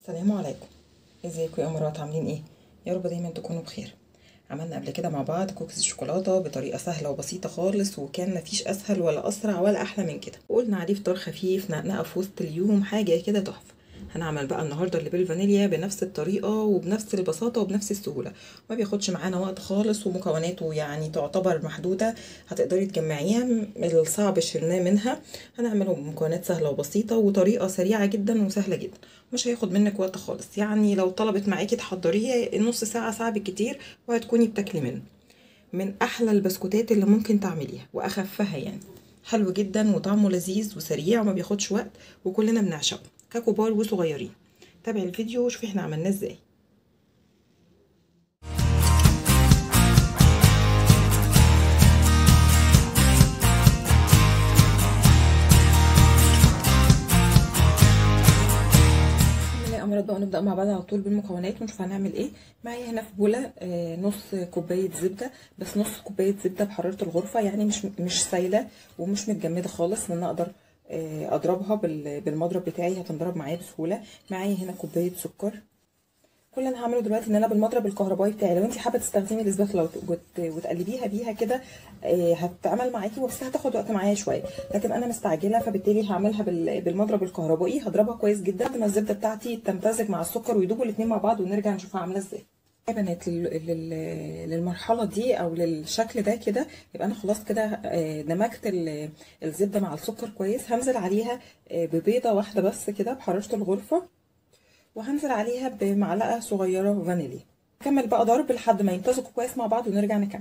السلام عليكم ازيكم يا امارات عاملين ايه يا رب دايما تكونوا بخير عملنا قبل كده مع بعض كوكيز الشوكولاته بطريقه سهله وبسيطه خالص وكان مفيش اسهل ولا اسرع ولا احلى من كده وقلنا عليه فطار خفيف نقنقه في وسط اليوم حاجه كده تحفه هنعمل بقى النهارده اللي بالفانيليا بنفس الطريقه وبنفس البساطه وبنفس السهوله ما بياخدش معانا وقت خالص ومكوناته يعني تعتبر محدوده هتقدري تجمعيها الصعب شلناه منها هنعمله بمكونات سهله وبسيطه وطريقه سريعه جدا وسهله جدا مش هياخد منك وقت خالص يعني لو طلبت معاكي تحضريه نص ساعه ساعه بالكتير وهتكوني بتاكلي منه من احلى البسكوتات اللي ممكن تعمليها واخفها يعني حلو جدا وطعمه لذيذ وسريع وما بياخدش وقت وكلنا بنعشقه ككبار وصغيرين تابعي الفيديو وشوفي احنا عملناه ازاي امراض بقى نبدا مع بعض على طول بالمكونات ونشوف هنعمل ايه معايا هنا في بوله آه نص كوبايه زبده بس نص كوبايه زبده بحراره الغرفه يعني مش مش سايله ومش متجمده خالص ان انا اقدر آه اضربها بالمضرب بتاعي هتنضرب معايا بسهوله معايا هنا كوبايه سكر كل اللي انا هعمله دلوقتي ان انا بالمضرب الكهربائي بتاعي لو انت حابه تستخدمي الاسباتولا وتقلبيها بيها كده آه هتعمل معاكي بس هتاخد وقت معايا شويه لكن انا مستعجله فبالتالي هعملها بالمضرب الكهربائي هضربها كويس جدا لما الزبده بتاعتي تمتزج مع السكر ويدوبوا الاثنين مع بعض ونرجع نشوفها عامله ازاي يا بنات للمرحله دي او للشكل ده كده يبقى انا خلاص كده دمجت الزبده مع السكر كويس هنزل عليها ببيضه واحده بس كده بحراره الغرفه وهنزل عليها بمعلقه صغيره فانيليا نكمل بقى ضرب لحد ما يمتزجوا كويس مع بعض ونرجع نكمل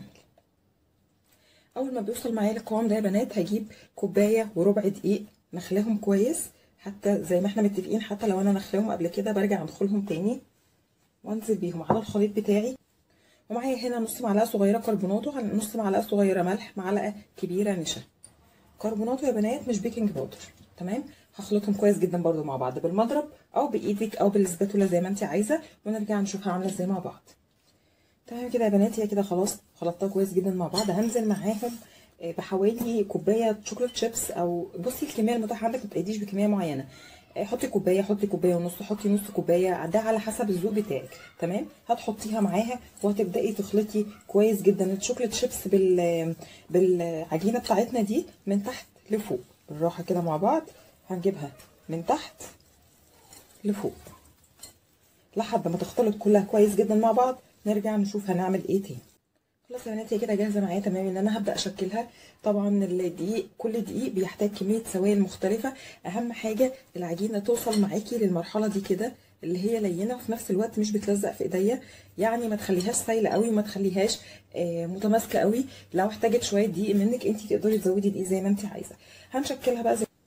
اول ما بيوصل معايا القوام ده يا بنات هجيب كوبايه وربع دقيق نخلاهم كويس حتى زي ما احنا متفقين حتى لو انا نخلاهم قبل كده برجع ادخلهم تاني وانزل بيهم على الخليط بتاعي ومعايا هنا نص معلقه صغيره كربوناتو نص معلقه صغيره ملح معلقه كبيره نشا كربوناتو يا بنات مش بيكنج باودر تمام هخلطهم كويس جدا برضو مع بعض بالمضرب او بايدك او بالسباتولا زي ما انت عايزه ونرجع نشوفها عامله ازاي مع بعض تمام كده يا بنات هي كده خلاص خلطتها كويس جدا مع بعض هنزل معاهم بحوالي كوبايه شوكليت شيبس او بصي الكميه المتاحه عندك ما تقيديش بكميه معينه حطي كوبايه حطي كوبايه ونص حطي نص كوبايه ده على حسب الذوق بتاعك تمام هتحطيها معاها وهتبداي تخلطي كويس جدا الشوكليت شيبس بال بالعجينه بتاعتنا دي من تحت لفوق بالراحه كده مع بعض هنجيبها من تحت لفوق لحد ما تختلط كلها كويس جدا مع بعض نرجع نشوف هنعمل ايه تاني خلاص يا بنات هي كده جاهزه معايا تمام ان انا هبدا اشكلها طبعا الدقيق كل دقيق بيحتاج كميه سوائل مختلفه اهم حاجه العجينه توصل معاكي للمرحله دي كده اللي هي لينه وفي نفس الوقت مش بتلزق في ايديا يعني ما تخليهاش سايله قوي وما تخليهاش آه متماسكه قوي لو احتاجت شويه دقيق منك انت تقدري تزودي دقيق زي ما انت عايزه هنشكلها بقى زي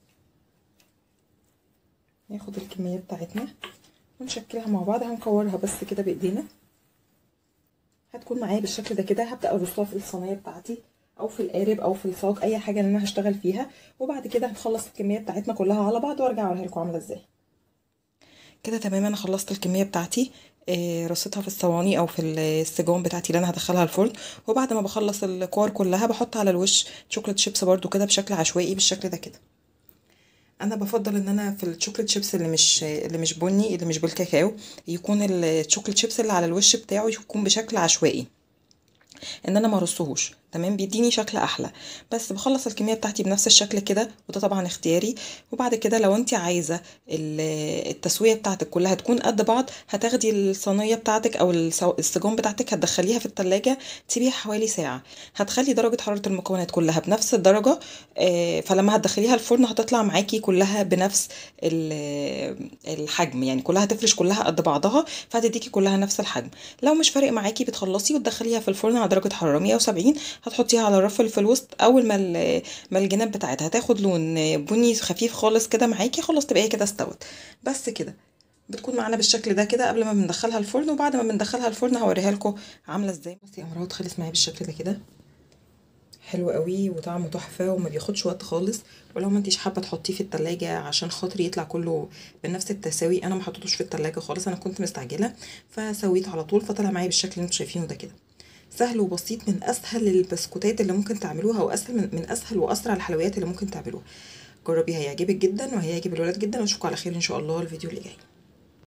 ناخد الكميه بتاعتنا ونشكلها مع بعض هنكورها بس كده بايدينا هتكون معايا بالشكل ده كده هبدا ارصها في الصينيه بتاعتي او في القارب او في الصاج اي حاجه اللي انا هشتغل فيها وبعد كده هنخلص الكميه بتاعتنا كلها على بعض وارجع اوريها لكم عامله ازاي كده تمام انا خلصت الكميه بتاعتي آه رصيتها في الصواني او في السجون بتاعتي اللي انا هدخلها الفرن وبعد ما بخلص الكور كلها بحط على الوش شوكليت شيبس برده كده بشكل عشوائي بالشكل ده كده انا بفضل ان انا في الشوكليت شيبس اللي مش اللي مش بني اللي مش بالكاكاو يكون الشوكليت شيبس اللي على الوش بتاعه يكون بشكل عشوائي ان انا ما ارصهوش تمام بيديني شكل احلى بس بخلص الكميه بتاعتي بنفس الشكل كده وده طبعا اختياري وبعد كده لو انت عايزه التسويه بتاعتك كلها تكون قد بعض هتاخدي الصينيه بتاعتك او السجون بتاعتك هتدخليها في التلاجة تسيبيها حوالي ساعه هتخلي درجه حراره المكونات كلها بنفس الدرجه فلما هتدخليها الفرن هتطلع معاكي كلها بنفس الحجم يعني كلها هتفرش كلها قد بعضها فهتديكي كلها نفس الحجم لو مش فارق معاكي بتخلصي وتدخليها في الفرن على درجه حراره 170 هتحطيها على الرف اللي في الوسط اول ما ما الجناب بتاعتها تاخد لون بني خفيف خالص كده معاكي خلاص تبقى هي كده استوت بس كده بتكون معانا بالشكل ده كده قبل ما بندخلها الفرن وبعد ما بندخلها الفرن هوريها لكم عامله ازاي بصي يا امراض خلص معايا بالشكل ده كده حلو قوي وطعمه تحفه وما بياخدش وقت خالص ولو ما انتيش حابه تحطيه في التلاجة عشان خاطر يطلع كله بنفس التساوي انا ما حطيتوش في التلاجة خالص انا كنت مستعجله فسويته على طول فطلع معايا بالشكل اللي انتوا شايفينه ده كده سهل وبسيط من اسهل البسكوتات اللي ممكن تعملوها واسهل من, من اسهل واسرع الحلويات اللي ممكن تعملوها جربيها هيعجبك جدا وهيعجب الولاد جدا واشوفكم على خير ان شاء الله الفيديو اللي جاي